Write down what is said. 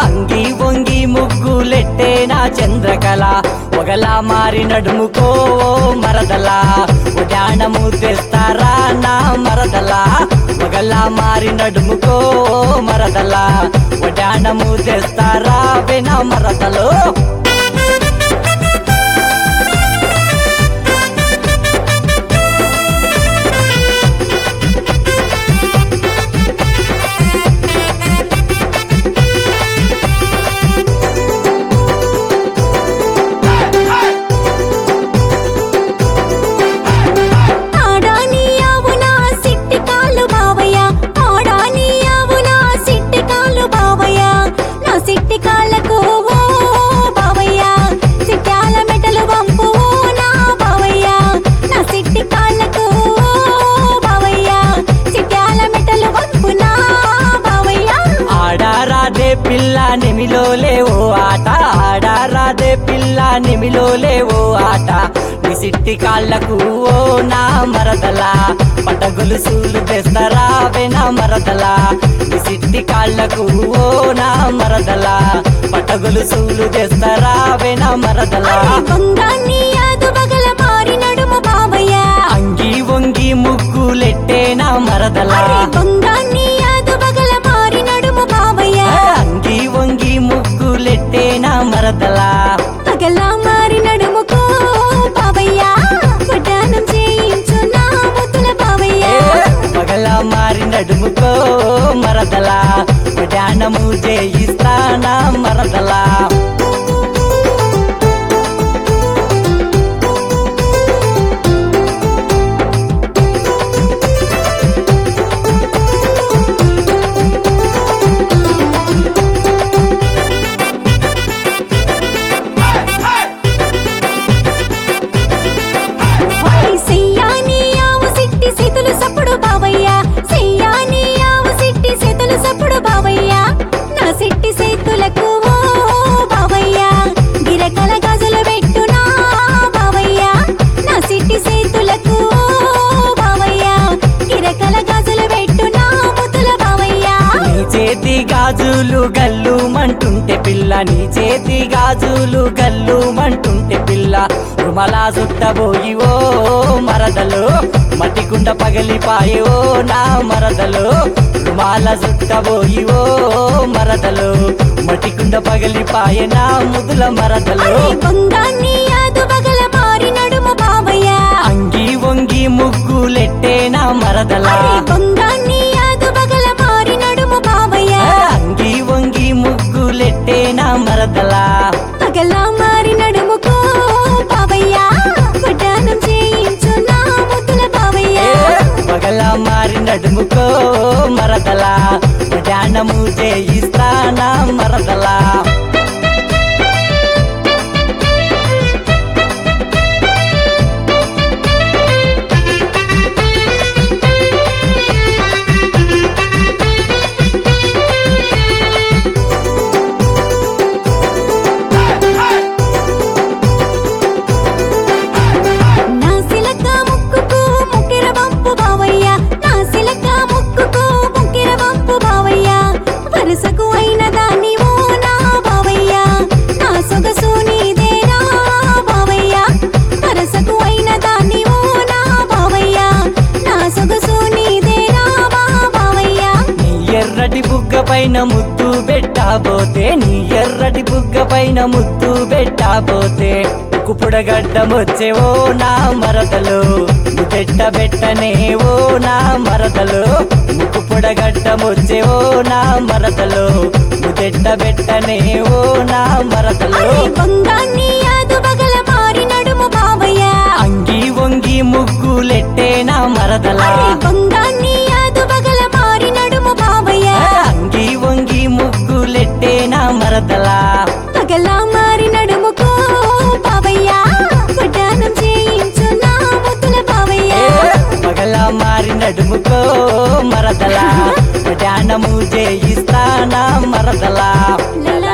అంగి వంగి ముగ్గులెట్టే నా చంద్రకళ ఒకలా మారి నడుముకో ఓ మరదలా ఉడానము తెస్తారా నా మరదలా ఒకలా మారి నడుముకో ఓ మరదలా ఉడానము తెస్తారా వినా మరదలో ఆడాని ఆవున సిట్టి కాళ్ళు బావయ్య ఆడాని ఆవున సిట్టి కాళ్ళు బావయ్య నా సిట్టి కాళ్ళకు ఓ బావయ్య సిట్టాల మెటలు వంపు ఓ నా బావయ్య నా సిట్టి కాళ్ళకు ఓ బావయ్య సిట్టాల మెటలు వంపు నా బావయ్య ఆడారాదే పిల్ల నిమిలో లేవో ఆట ఆడారాదే పిల్ల నిమిలో లేవో ఆట నీ సిట్టి కాళ్ళకు ఓ నా మరదలా పట గొలుసులు తెస్తారా నా మరదలా నీ సిట్టి కాళ్ళకు ఓ నా మరదలా పట గొలుసులు తెస్తారా నా మరదలా బంగాన్ని యాదు బగల మారి నడుము బావయ్య అంగి వంగి ముగ్గులెట్టే నా మరదలా అరే బంగాన్ని యాదు బగల మారి నడుము బావయ్య అంగి వంగి ముగ్గులెట్టే నా మరదలా పగల మారి నడుముకో బావయ్య వడ్డానం చేయించు నా ముద్దుల బావయ్య పగల మారి నడుముకో మరదలా ధ్యానము చేయిస్తానా మరదలా ఓయ్ సెయ్యాని ఆవు సిట్టి సెతులు సప్పుడు బావయ్య సెయ్యాని ఆవు సిట్టి సెతులు సప్పుడు బావయ్య నా సిట్టి సేతులకు ఓ బావయ్య గిరకల గాజులు పెట్టు నా బావయ్య నా సిట్టి సేతులకు ఓ బావయ్య గిరకల గాజులు పెట్టు నా ముద్దుల బావయ్య నీ చేతి గాజులు గల్లు మంటుంటే పిల్ల నీ చేతి గాజులు గల్లు మంటుంటే పిల్ల రుమలా చుట్టబోయి ఓ మరదలు మట్టికుండ పగిలిపాయి ఓ నా మరదలు రుమాల చుట్టబోయి ఓ మరదలు మట్టికుండ పగిలిపాయే నా ముదుల మరదలు అరే బంగాన్ని యాదు బగల మారి నడుము బావయ్య అంగి వంగి ముగ్గులెట్టే నా మరదలా అరే బంగాన్ని యాదు బగల మారి నడుము బావయ్య అంగి వంగి ముగ్గులెట్టే నా మరదలా పగల మారి నడుముకో బావయ్య వడ్డానం చేయించు నా ముద్దుల బావయ్య పగల మారి నడుముకో మరదలా ధ్యానము చేయిస్తానా మరదలా నా సిలక ముక్కుకు ముక్కెర వంపు బావయ్య నా సిలక ముక్కుకు ముక్కెర వంపు బావయ్య వరుసకు అయిన దాన్ని ఓ నా బావయ్య నా సొగసు నీదేనా బావయ్య వరుసకు అయిన దాన్ని ఓ నా బావయ్య నా సొగసు నీదేనా బా బావయ్య నీ ఎర్రటి బుగ్గ పైన ముద్దు పెట్టాబోతే నీ ఎర్రటి బుగ్గ పైన ముద్దు పెట్టాబోతే కుపుడగడ్డమొచ్చే ఓ నా మరదలు ముద్దెట్ట పెట్టనే ఓ నా మరదలు ముక్కు పొడగడ్డమొచ్చే ఓ నా మరదలు ముద్దెట్ట పెట్టనే ఓ నా మరదలు అరే బంగాన్ని యాదు బగల మారి నడుము బావయ్య అంగి వంగి ముగ్గులెట్టే నా మరదలా అరే బంగాన్ని యాదు బగల మారి నడుము బావయ్య అంగి వంగి ముగ్గులెట్టే నా మరదలా పగల మారి నడుముకో బావయ్య వడ్డానం చేయించు నా ముద్దుల బావయ్య పగల మారి నడుముకో మరదలా ధ్యానము చేయిస్తానా మరదలా లల